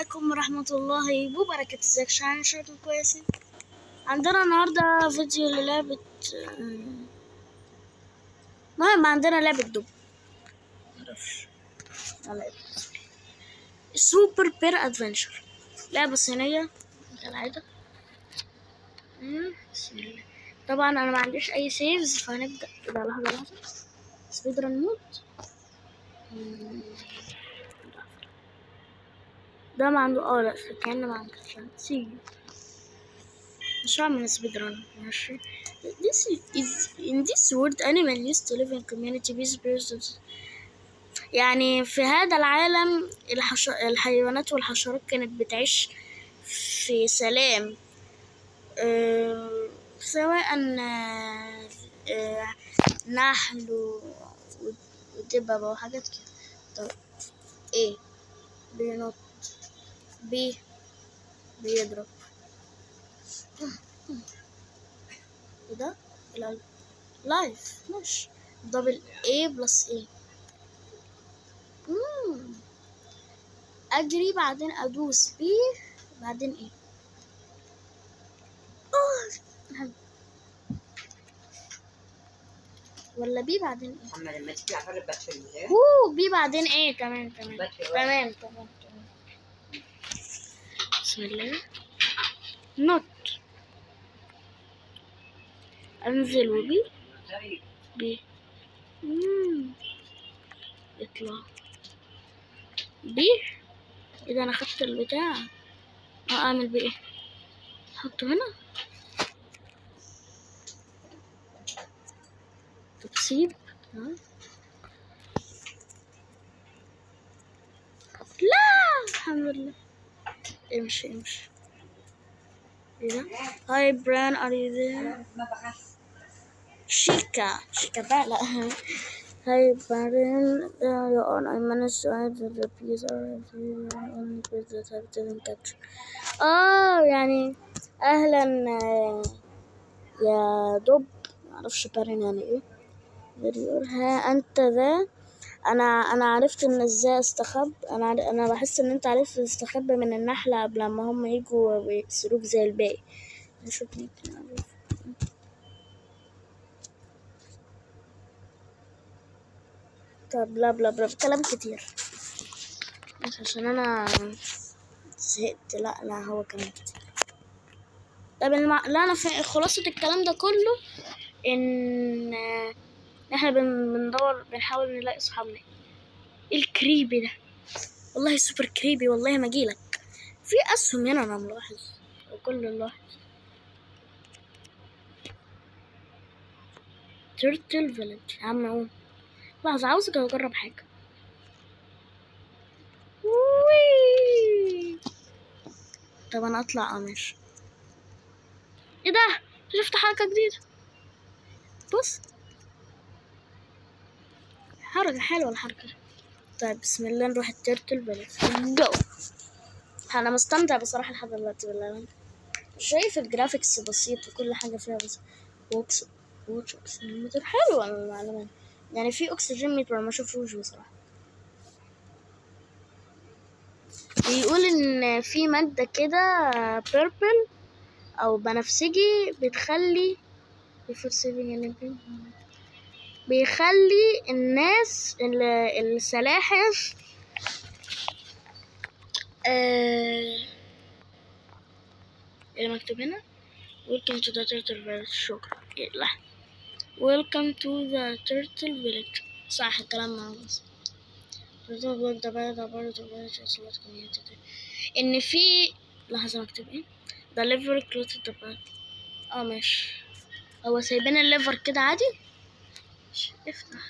عليكم ورحمة الله وبركاته ازيك شعان شكلكم كويسين عندنا النهاردة فيديو للعبة المهم عندنا لعبة دب معرفش لعبة سوبر بير ادفنشر لعبة صينية كالعادة مم، بسم الله طبعا انا ما عنديش اي سيفز فهنبدأ كده لحظة لحظة سبيد ران مود مم. ده ما عنده اه لا كأنه ما عنده سي مش هعمل سبيد ران ماشي This is in this world animal used to live in community with birds يعني في هذا العالم الحش... الحيوانات والحشرات كانت بتعيش في سلام أه... سواء آه، آه، نحل و- ودببة وحاجات كده طب ايه بينط بي بيضرب وده القلب لايف مش دبل ايه بلس ايه مم. اجري بعدين ادوس بي بعدين ايه أوه. ولا بي بعدين ايه محمد لما تيجي عفر باتشري ايه اوه بي بعدين ايه تمام تمام باتشري تمام تمام تمام بسم الله نوت انزل وبي بي مم. يطلع بي اذا انا خدت البتاع اه اعمل بيه ايه احطه هنا طب سيب ها لا الحمد لله امشي امشي ايه ده هاي بران ار يو ذير ما بخس شيكا شيكا بقى لا هاي بران يو اون اي managed to add the piece or only with the type didn't capture اه يعني اهلا آه، يا دب معرفش بارين يعني ايه يقول ها انت ذا انا انا عرفت ان ازاي استخب انا عر- انا بحس ان انت عرفت تستخبى من النحله قبل ما هم يجوا ويكسروك زي الباقي نشوف ممكن أعرف. طب بلا بلا بلا كلام كتير بس عشان انا زهقت لا لا هو كلام كتير طب المع... لا انا في خلاصة الكلام ده كله ان آه، احنا بن... بندور بنحاول نلاقي صحابنا ايه الكريبي ده والله سوبر كريبي والله ما اجيلك في اسهم هنا انا ملاحظ وكل ملاحظ تيرتل فيلج يا عم قوم لحظة عاوزك اجرب حاجة وي. طب انا اطلع اه ماشي ايه ده شفت حركة جديدة بص حركة حلوة الحركة دي. طيب بسم الله نروح التيرتل فيلج جو انا مستمتع بصراحة لحد دلوقتي باللعبة شايف الجرافيكس بسيط وكل حاجة فيها بس ووكس ووتش اكسجين متر حلوة المعلومات يعني في اكسجين متر ما شفتوش بصراحة بيقول ان في مادة كده بيربل او بنفسجي بتخلي before saving an improvement. بيخلي الناس ال- السلاحف آه اللي مكتوب هنا welcome to the turtle village شكرا إيه، لا welcome to the turtle village صح الكلام معروف ان في لحظة مكتوب ايه the liver clothed the bird اه ماشي هو سايبين الليفر كده عادي ماشي، افتح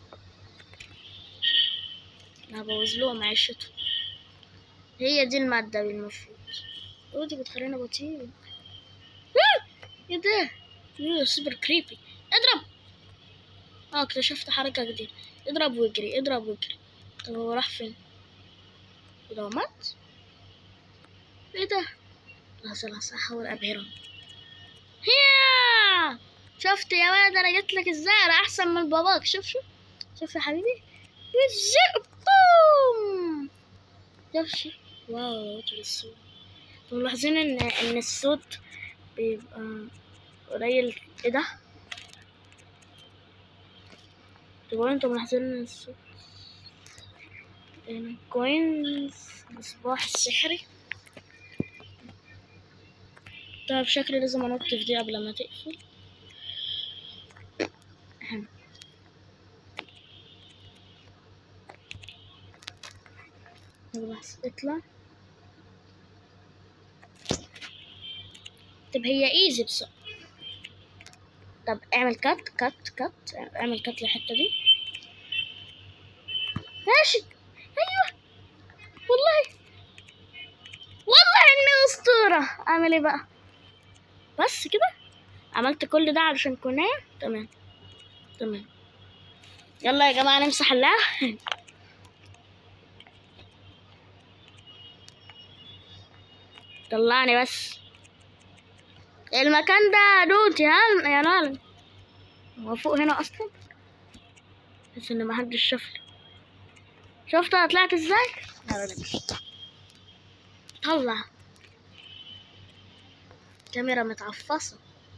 انا هبوظ لهم عيشتهم هي دي المادة المفروض ودي بتخلينا بطيء آه! ايه ده ايه سوبر كريبي اضرب اه اكتشفت حركة جديدة اضرب واجري اضرب واجري طب هو راح فين ايه ده هو مات ايه ده لحظة لحظة هحاول ابهرهم هيا شفت يا ولد انا جيت لك ازاي انا احسن من باباك شوف شوف شوف يا حبيبي يزق بوم شوف شوف واو وتر الصوت انتوا ملاحظين ان ان الصوت بيبقى قليل ايه ده تبقوا انتوا ملاحظين ان الصوت هنا كوينز مصباح السحري طيب شكلي لازم انط في دي قبل ما تقفل أهم. بس اطلع طب هي ايزي بس طب اعمل كات كات كات اعمل كات للحته دي ماشي ايوه والله والله اني اسطوره اعمل ايه بقى بس كده عملت كل ده علشان كناية تمام تمام يلا يا جماعة نمسح اللعب طلعني بس المكان ده دوتي ها يا نال هو فوق هنا اصلا بس ان محدش شافني شفت انا طلعت ازاي يلا نمشي طلع كاميرا متعفصة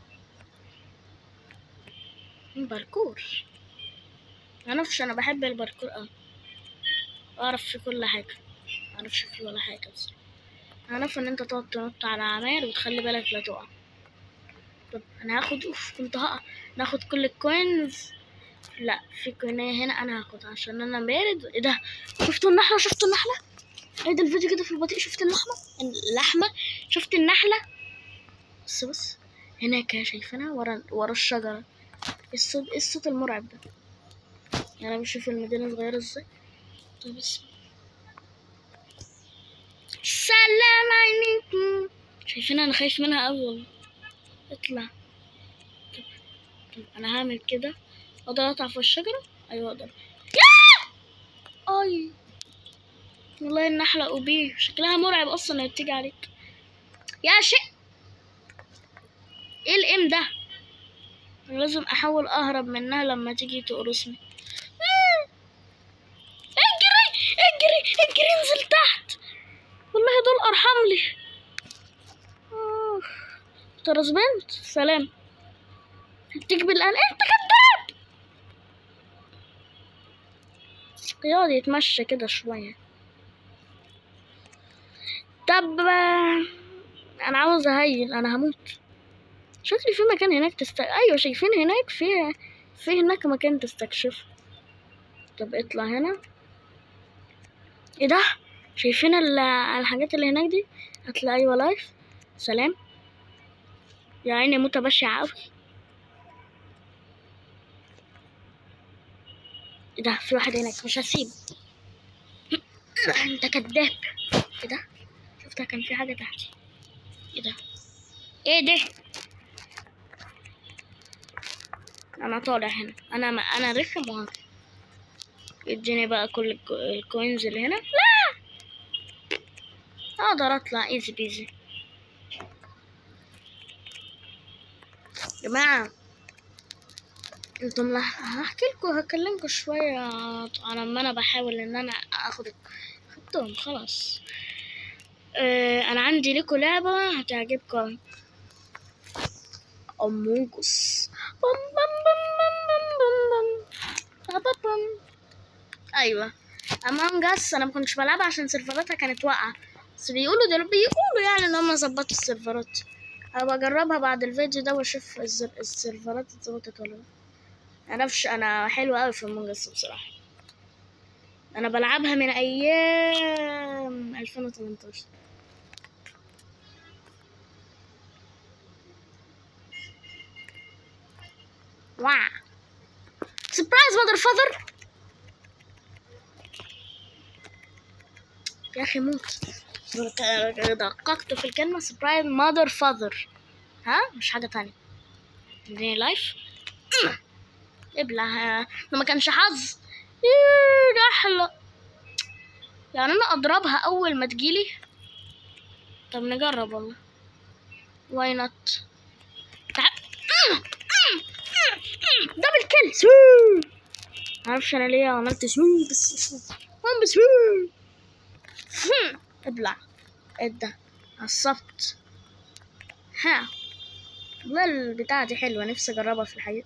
باركور معرفش انا بحب الباركور اوي اعرف في كل حاجة معرفش فيه ولا حاجة بس اعرف ان انت تقعد تنط على عماير وتخلي بالك لا تقع طب انا هاخد اوف كنت هقع ناخد كل الكوينز لا في كوينية هنا انا هاخدها عشان انا بارد ايه ده شفتوا النحلة شفتوا النحلة عيد الفيديو كده في البطيء شفت اللحمة اللحمة شفت النحلة بص بص هناك شايفينها ورا ورا الشجرة إيه الصوت ايه الصوت المرعب ده يعني بشوف المدينة صغيرة ازاي طب بس السلام عليكم شايفينها انا خايف منها اوي والله اطلع طب, طب انا هعمل كده اقدر اطلع فوق الشجرة ايوه اقدر ياه! اي والله النحلة أوبي شكلها مرعب أصلا هي بتيجي عليك يا شيء ايه الام ده أنا لازم احاول اهرب منها لما تيجي تقرصني آه! اجري اجري اجري انزل تحت والله دول ارحم لي آه. طرز بنت سلام هديك بالقلم انت كذاب يقعد يتمشى كده شوية طب آه، انا عاوز اهيل انا هموت شكلي في مكان هناك تست... ايوه شايفين هناك في في هناك مكان تستكشفه طب اطلع هنا ايه ده شايفين ال- الحاجات اللي هناك دي هتلاقي ايوه لايف سلام يا عيني موتة بشعة اوي ايه ده في واحد هناك مش هسيبه انت كداب ايه ده شفتها كان في حاجة تحتي ايه ده ايه ده انا طالع هنا انا ما انا رخم وهطلع اديني بقى كل الكو- الكوينز اللي هنا لا اقدر اطلع ايزي بيزي جماعة انتم لا هحكي لكم هكلمكم شوية على ما انا بحاول ان انا اخد خدتهم خلاص اه انا عندي لكم لعبة هتعجبكم أوي. أموجس بم بم بم بم بم بم بم بم بم. ايوه امونج اس انا ما كنتش بلعبها عشان سيرفراتها كانت واقعه بس بيقولوا دول بيقولوا يعني ان هم ظبطوا السيرفرات هبقى اجربها بعد الفيديو ده واشوف الزر- السيرفرات اتظبطت ولا لا معرفش انا حلوه قوي في امونج اس بصراحه انا بلعبها من ايام 2018 واو سبرايز مادر فاذر يا اخي موت دققت في الكلمة سبرايز مادر فاذر ها مش حاجة تانية اديني لايف ابلع ده ما كانش حظ ايه نحلة يعني انا اضربها اول ما تجيلي طب نجرب والله واي نوت تعال دبل كيل سو معرفش انا ليه عملت سو بس سو بس سو ابلع ايه ده عصبت ها والله البتاعة دي حلوة نفسي اجربها في الحقيقة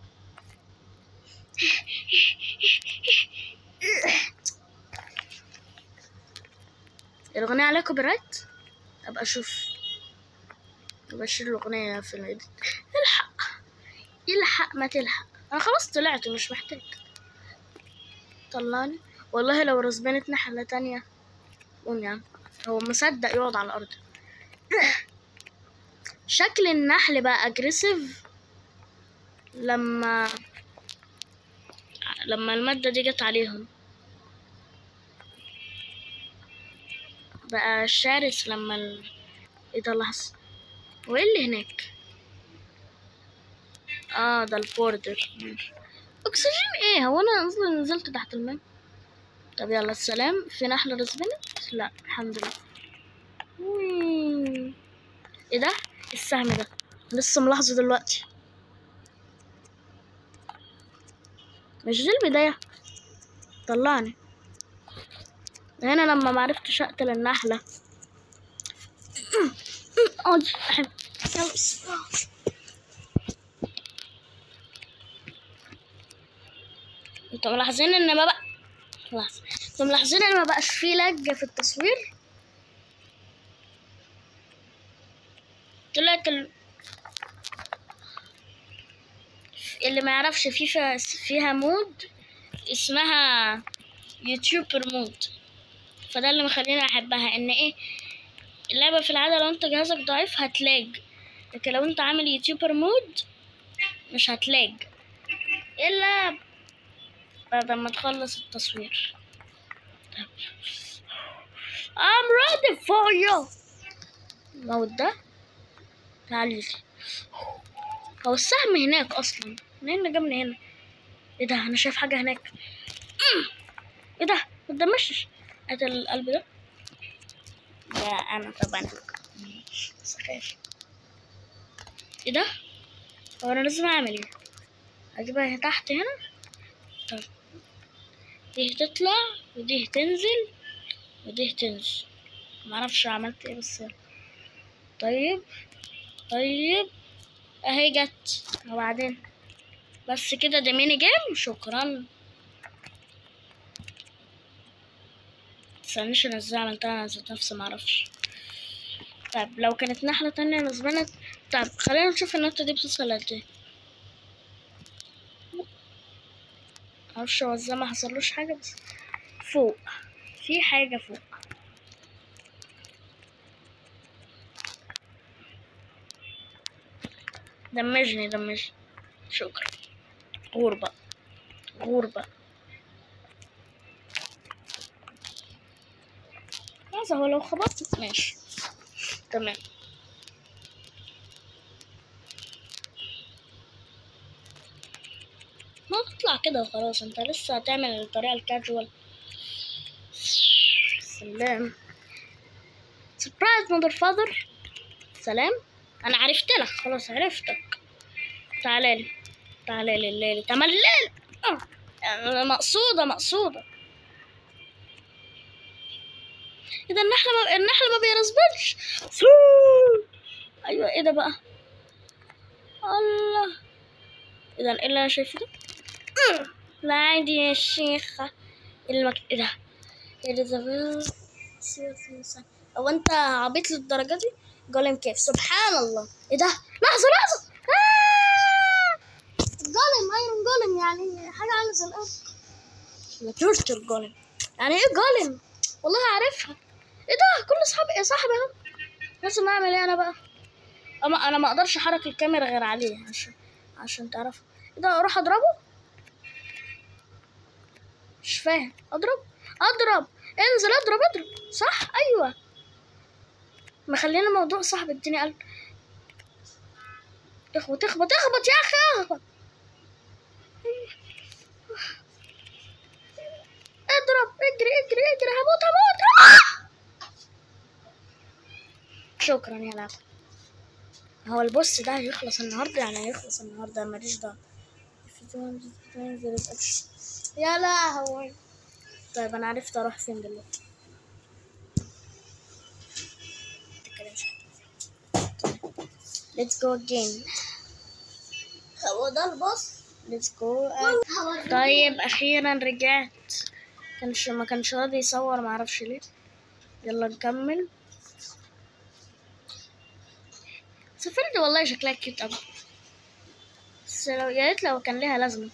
الأغنية عليها كوبي رايت أبقى أشوف أبقى أشيل الأغنية في الإيديت الحق الحق ما تلحق أنا خلاص طلعت مش محتاج طلعني والله لو رزبنت نحلة تانية قوم يا عم هو مصدق يقعد على الأرض شكل النحل بقى أجريسيف لما لما المادة دي جت عليهم بقى شرس لما ال... ايه ده لحظة وايه اللي هناك اه ده البوردر ماشي. اكسجين ايه هو انا اصلا نزلت تحت الماء طب يلا السلام في نحلة رسبنت لا الحمد لله وي. ايه ده السهم ده لسه ملاحظه دلوقتي مش دي البداية طلعني هنا لما معرفتش اقتل النحلة اقعد احب يلا بسم الله. انتوا ملاحظين ان ما بقى لحظة انتوا ملاحظين ان ما بقاش فيه لج في التصوير طلعت ال... اللي ما يعرفش في فيها فيها مود اسمها يوتيوبر مود فده اللي مخليني احبها ان ايه اللعبة في العادة لو انت جهازك ضعيف هتلاج لكن لو انت عامل يوتيوبر مود مش هتلاج الا بعد ما تخلص التصوير طب. I'm ready for you الموت ده تعالي لي هو السهم هناك اصلا منين اللي جابني هنا ايه ده انا شايف حاجه هناك أمم. ايه ده ما تدمشش قتل القلب ده ده انا طبعا بس خايف ايه ده هو انا لازم اعمل ايه اجيبها تحت هنا طب دي تطلع ودي تنزل ودي تنزل معرفش عملت ايه بس طيب طيب اهي جت وبعدين بس كده ده ميني جيم شكرا متستنيش انا ازاي عملتها انا ذات نفسي معرفش طيب لو كانت نحلة تانية نزبنت طيب خلينا نشوف النقطة دي بتوصل قد ايه معرفش هو ازاي ما حصلوش حاجة بس فوق في حاجة فوق دمجني دمجني شكرا غربة غربة هذا هو لو خبطت ماشي تمام ما تطلع كده وخلاص انت لسه هتعمل الطريقة الكاجوال سلام سبرايز ماذر فاذر سلام انا عرفت لك خلاص عرفتك تعالى لي تعالى لي الليل تعالى الليل آه. يعني مقصودة مقصودة اذا النحلة ما النحلة ما بيرسبلش ايوه ايه ده بقى الله اذا ايه اللي انا شايفه ده آه. لا عادي يا شيخة المك... ايه ده اليزابيث هو انت عبيط للدرجة دي جولم كيف سبحان الله ايه ده لحظة لحظة آه! جولم ايرون جولم يعني حاجة عاملة زي الارض يا تورتر جولم يعني ايه جولم والله عارفها ايه ده كل اصحابي يا صاحبي اهو لازم اعمل ايه انا بقى اما انا ما اقدرش احرك الكاميرا غير عليه عشان عشان تعرفوا ايه ده اروح اضربه مش فاهم اضرب اضرب انزل اضرب اضرب صح ايوه مخلينا الموضوع صعب اديني قلب تخبط تخبط تخبط يا اخي اخبط اضرب اجري اجري اجري هموت هموت آه! شكرا يا لعبة هو البوس ده هيخلص النهارده يعني هيخلص النهارده ماليش دعوة يا لهوي طيب انا عرفت اروح فين دلوقتي let's go again هو ده الباص let's go again. طيب اخيرا رجعت كانش ما كانش راضي يصور معرفش ليه يلا نكمل سفرت والله شكلها كيوت أوي بس لو يا ريت لو كان ليها لازمة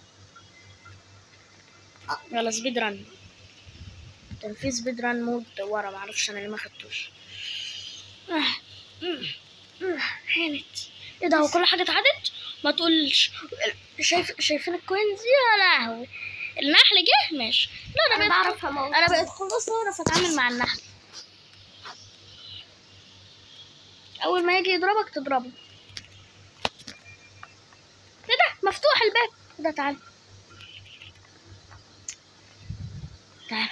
يلا سبيد ران كان في سبيد ران مود ورا معرفش انا ليه ما خدتوش آه، مم، مم، هانت ايه ده هو كل حاجة اتعدت ما تقولش شايف شايفين الكوينز يا لهوي النحل جه ماشي لا انا انا بقيت بعرف اموت انا بقيت خلاص اعرف اتعامل مع النحل اول ما يجي يضربك تضربه ايه ده مفتوح الباب ده تعال تعال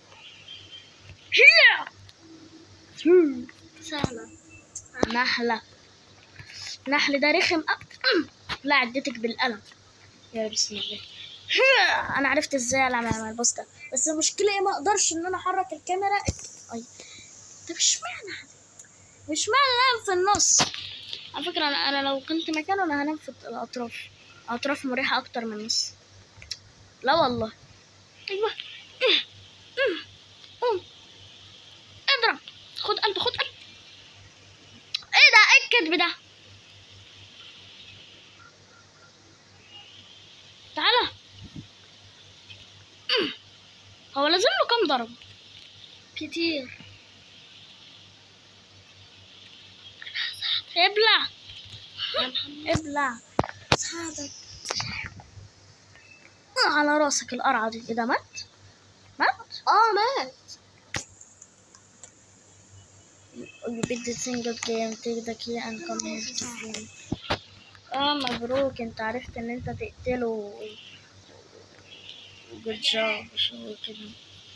هيا هم. سهلة نحلة نحل ده رخم أ- لا عدتك بالقلم يا بسم الله هيا. انا عرفت ازاي العب مع البوس ده بس المشكله ايه ما اقدرش ان انا احرك الكاميرا اي طب اشمعنى مش معنى انام في النص على فكره انا انا لو كنت مكانه انا هنام في الاطراف اطراف مريحه اكتر من النص لا والله ايوه إيه. إيه. قوم اضرب خد قلب خد قلب ايه ده ايه الكذب ده تعالى أم. هو لازم له كام ضرب كتير ابلع ابلع ساعدك على راسك القرعة دي ايه ده مات مات اه مات You beat the single game take the key and come here to free اه مبروك انت عرفت ان انت تقتله جود جوب شو كده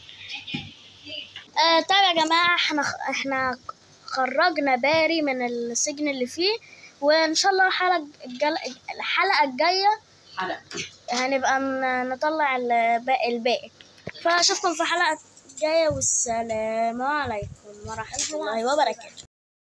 آه طيب يا جماعة احنا احنا خرجنا باري من السجن اللي فيه وان شاء الله الحلقة الجل... الحلقة الجاية حلقة هنبقى ن- نطلع الباقي الباقي فاشوفكم في حلقة جاية والسلام عليكم ورحمة الله وبركاته